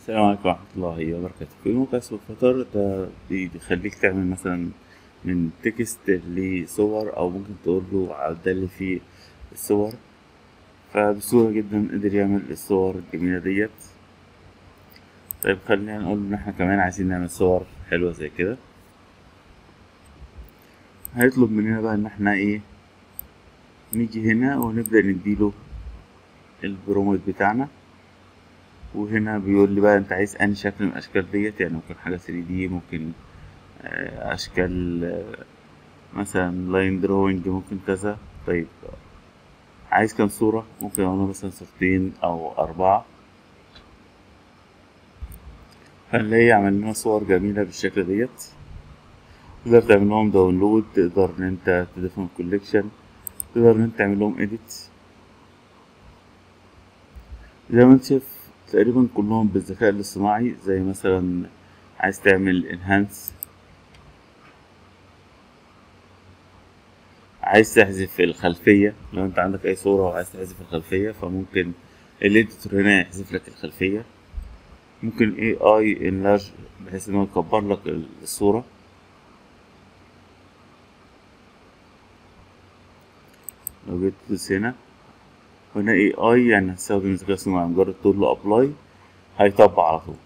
السلام عليكم ورحمة الله وبركاته في موقع اسمه فلاتر ده بيخليك تعمل مثلا من تكست لصور أو ممكن تقول له عدل لي في الصور فبسهولة جدا قدر يعمل الصور الجميلة ديت طيب خلينا نقول إن احنا كمان عايزين نعمل صور حلوة زي كده هيطلب مننا بقى إن احنا ايه نيجي هنا ونبدأ نديله البروموت بتاعنا وهنا بيقول لي بقى انت عايز انهي شكل من الاشكال ديت يعني ممكن حاجه 3 دي ممكن آه، اشكال آه، مثلا لاين دروينج ممكن كذا طيب عايز كام صوره ممكن اقول مثلا صورتين او اربعه هنلاقي عمل لنا صور جميله بالشكل ديت تقدر تعمل لهم داونلود تقدر ان انت تضيفهم كوليكشن تقدر ان انت تعمل لهم اديت زي ما انت شايف تقريبا كلهم بالذكاء الاصطناعي زي مثلا عايز تعمل انهانس عايز تحذف الخلفية لو انت عندك اي صورة وعايز تحذف الخلفية فممكن الاديتور هنا يحذف لك الخلفية ممكن اي اي انلارج بحيث انه يكبر لك الصورة لو جيت تدوس هنا هنا اي اي يعني هستخدم الذكاء الصناعي مجرد تقول له ابلاي هيطبق على طول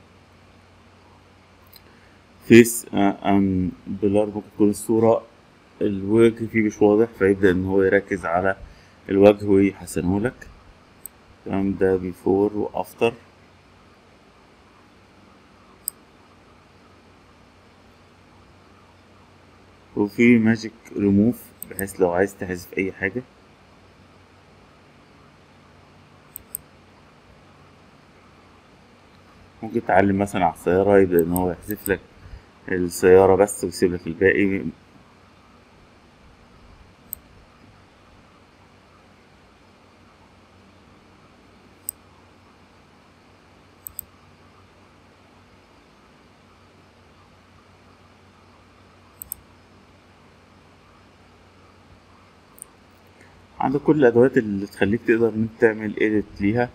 فيس ان بلار ممكن تكون الصورة الوجه فيه مش واضح فيبدأ ان هو يركز على الوجه ويحسنه لك تمام ده بيفور وافتر وفي ماجيك ريموف بحيث لو عايز تحذف اي حاجه ممكن تعلم مثلا على السيارة يبدأ إن هو يحذف لك السيارة بس ويسيب لك الباقي عندك كل الأدوات اللي تخليك تقدر إن أنت تعمل إيديت ليها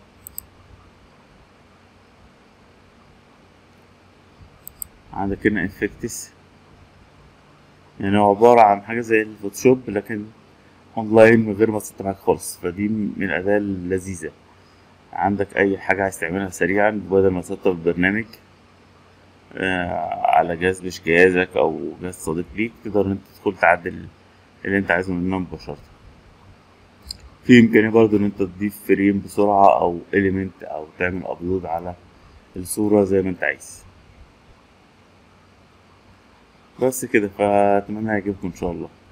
عندك هنا انفكتس يعني هو عبارة عن حاجة زي الفوتوشوب لكن اونلاين من غير ما تسطب معاك خالص فدي من الأداة اللذيذة عندك أي حاجة عايز تعملها سريعا بدل ما تسطب البرنامج آه على جهاز مش جهازك أو جهاز صديق ليك تقدر إن أنت تدخل تعدل اللي أنت عايزه منه مباشرة في إمكانية برضه إن أنت تضيف فريم بسرعة أو إليمنت أو تعمل أبلود على الصورة زي ما أنت عايز بس كده فأتمنى يعجبكم إن شاء الله